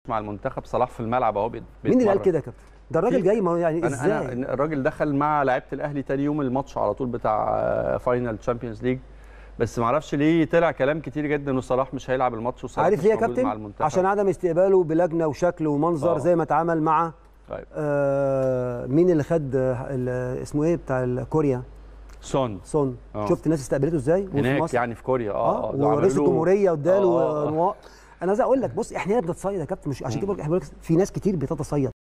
مع المنتخب صلاح في الملعب اهو بيت- مين اللي قال بيتمرن. كده يا كابتن ده الراجل في- جاي ما هو يعني انا ازاي انا الراجل دخل مع لعيبه الاهلي تاني يوم الماتش على طول بتاع آه، فاينل تشامبيونز ليج بس ما اعرفش ليه طلع كلام كتير جدا انه صلاح مش هيلعب الماتش وصلاح عارف مش ليه يا موجود مع كابتن المنتخب عشان عدم استقباله بلجنه وشكل ومنظر آه. زي ما اتعامل مع طيب آه مين اللي خد آه، ال- اسمه ايه بتاع ال- كوريا سون سون آه. شفت الناس استقبلته ازاي وفي هناك مصر يعني في كوريا اه اه, ده عملوا ورئيس له- الجمهوريه واداله آه، آه. آه، نوا- انا عايز اقول لك بص احنا هنا بنتصيد يا كابتن مش عشان كده بقول لك- في ناس كتير بتتصيد